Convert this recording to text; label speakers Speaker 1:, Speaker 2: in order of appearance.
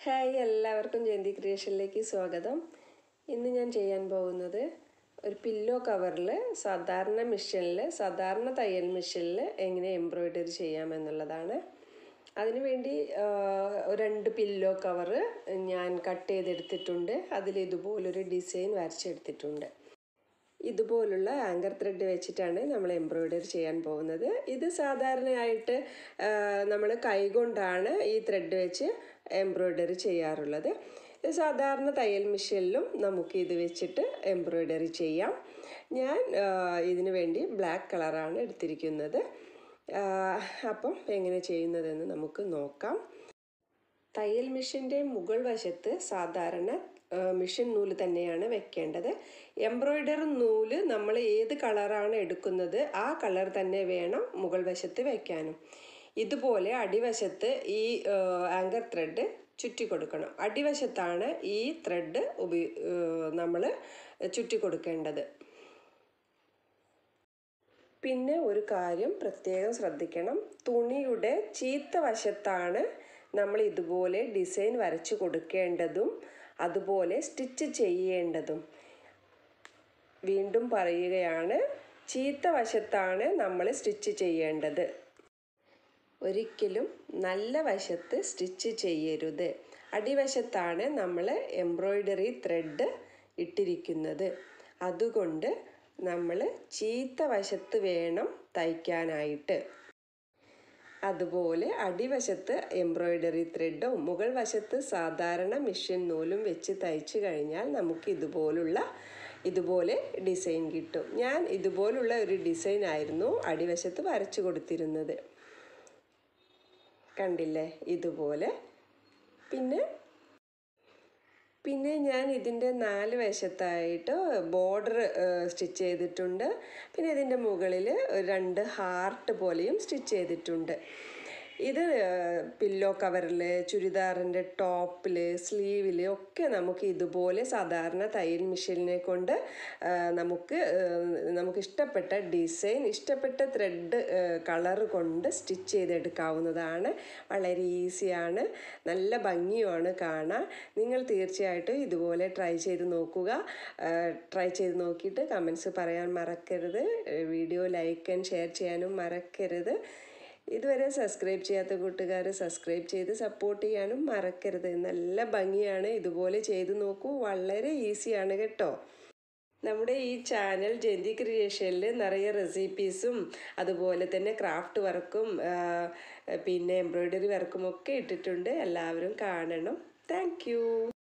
Speaker 1: hi എല്ലാവർക്കും ജയന്തി ക്രിയേഷനിലേക്ക് സ്വാഗതം ഇന്ന് ഞാൻ ചെയ്യാൻ പോകുന്നത് ഒരു പില്ലോ കവറിൽ സാധാരണ മെഷീനിൽ സാധാരണ തയ്യൽ മെഷീനിൽ എങ്ങനെ എംബ്രോയ്ഡറി ചെയ്യാമെന്നുള്ളതാണ് അതിനുവേണ്ടി ആ, രണ്ട് പില്ലോ കവറ് ഞാൻ കട്ട് ചെയ്തെടുത്തിട്ടുണ്ട് അതിൽ ഇതുപോലൊരു ഡിസൈൻ വരച്ചെടുത്തിട്ടുണ്ട് ഇതുപോലുള്ള ആങ്കർ ത്രെഡ് വെച്ചിട്ടാണ് നമ്മൾ എംബ്രോയ്ഡറി ചെയ്യാൻ പോകുന്നത് ഇത് സാധാരണയായിട്ട് നമ്മൾ കൈകൊണ്ടാണ് ഈ ത്രെഡ് വെച്ച് എംബ്രോയ്ഡറി ചെയ്യാറുള്ളത് ഇത് സാധാരണ തയ്യൽ മെഷീനിലും നമുക്ക് ഇത് വെച്ചിട്ട് എംബ്രോയ്ഡറി ചെയ്യാം ഞാൻ ആ, ഇതിനു വേണ്ടി ബ്ലാക്ക് കളറാണ് എടുത്തിരിക്കുന്നത് ആ, അപ്പം എങ്ങനെ ചെയ്യുന്നതെന്ന് നമുക്ക് നോക്കാം തയ്യൽ മെഷീൻ്റെ മുകൾ വശത്ത് സാധാരണ ആ, മെഷീൻ നൂല് തന്നെയാണ് വെക്കേണ്ടത് എംബ്രോയ്ഡറി നൂല് നമ്മൾ ഏത് കളറാണ് എടുക്കുന്നത് ആ കളർ തന്നെ വേണം മുകൾ വശത്ത് വെക്കാനും ഇതുപോലെ അടിവശത്ത് ഈ ആ, ആങ്കർ ത്രെഡ് ചുറ്റി കൊടുക്കണം അടിവശത്താണ് ഈ ത്രെഡ് ഉപയോ നമ്മൾ ചുറ്റി കൊടുക്കേണ്ടത് പിന്നെ ഒരു കാര്യം പ്രത്യേകം ശ്രദ്ധിക്കണം തുണിയുടെ ചീത്ത വശത്താണ് നമ്മൾ ഇതുപോലെ ഡിസൈൻ വരച്ചു കൊടുക്കേണ്ടതും അതുപോലെ സ്റ്റിച്ച് ചെയ്യേണ്ടതും വീണ്ടും പറയുകയാണ് ചീത്ത വശത്താണ് നമ്മൾ സ്റ്റിച്ച് ചെയ്യേണ്ടത് ഒരിക്കലും നല്ല വശത്ത് സ്റ്റിച്ച് ചെയ്യരുത് അടിവശത്താണ് നമ്മൾ എംബ്രോയ്ഡറി ത്രെഡ് ഇട്ടിരിക്കുന്നത് അതുകൊണ്ട് നമ്മൾ ചീത്ത വശത്ത് വേണം തയ്ക്കാനായിട്ട് അതുപോലെ അടിവശത്ത് എംബ്രോയ്ഡറി ത്രെഡും മുകൾ വശത്ത് സാധാരണ മെഷീൻ നൂലും വെച്ച് തയ്ച്ചു കഴിഞ്ഞാൽ നമുക്ക് ഇതുപോലുള്ള ഇതുപോലെ ഡിസൈൻ കിട്ടും ഞാൻ ഇതുപോലുള്ള ഒരു ഡിസൈൻ ആയിരുന്നു അടിവശത്ത് വരച്ചു കൊടുത്തിരുന്നത് കണ്ടില്ലേ ഇതുപോലെ പിന്നെ പിന്നെ ഞാൻ ഇതിൻ്റെ നാല് വശത്തായിട്ട് ബോർഡർ സ്റ്റിച്ച് ചെയ്തിട്ടുണ്ട് പിന്നെ ഇതിൻ്റെ മുകളിൽ രണ്ട് ഹാർട്ട് പോലെയും സ്റ്റിച്ച് ചെയ്തിട്ടുണ്ട് ഇത് പില്ലോ കവറിൽ ചുരിദാറിൻ്റെ ടോപ്പിൽ സ്ലീവിൽ ഒക്കെ നമുക്ക് ഇതുപോലെ സാധാരണ തയ്യൽ മെഷീനിനെ കൊണ്ട് ആ, നമുക്ക് ആ, നമുക്ക് ഇഷ്ടപ്പെട്ട ഡിസൈൻ ഇഷ്ടപ്പെട്ട ത്രെഡ് കളർ കൊണ്ട് സ്റ്റിച്ച് ചെയ്തെടുക്കാവുന്നതാണ് വളരെ ഈസിയാണ് നല്ല ഭംഗിയുമാണ് കാണാൻ നിങ്ങൾ തീർച്ചയായിട്ടും ഇതുപോലെ ട്രൈ ചെയ്ത് നോക്കുക ട്രൈ ചെയ്ത് നോക്കിയിട്ട് കമൻസ് പറയാൻ മറക്കരുത് വീഡിയോ ലൈക്ക് ആൻഡ് ഷെയർ ചെയ്യാനും മറക്കരുത് ഇതുവരെ സബ്സ്ക്രൈബ് ചെയ്യാത്ത കൂട്ടുകാർ സബ്സ്ക്രൈബ് ചെയ്ത് സപ്പോർട്ട് ചെയ്യാനും മറക്കരുത് നല്ല ഭംഗിയാണ് ഇതുപോലെ ചെയ്ത് നോക്കൂ വളരെ ഈസിയാണ് കേട്ടോ നമ്മുടെ ഈ ചാനൽ ജന്തി ക്രിയേഷനിൽ നിറയെ റെസിപ്പീസും അതുപോലെ തന്നെ ക്രാഫ്റ്റ് വർക്കും ആ, പിന്നെ എംബ്രോയ്ഡറി വർക്കും ഒക്കെ ഇട്ടിട്ടുണ്ട് എല്ലാവരും കാണണം താങ്ക്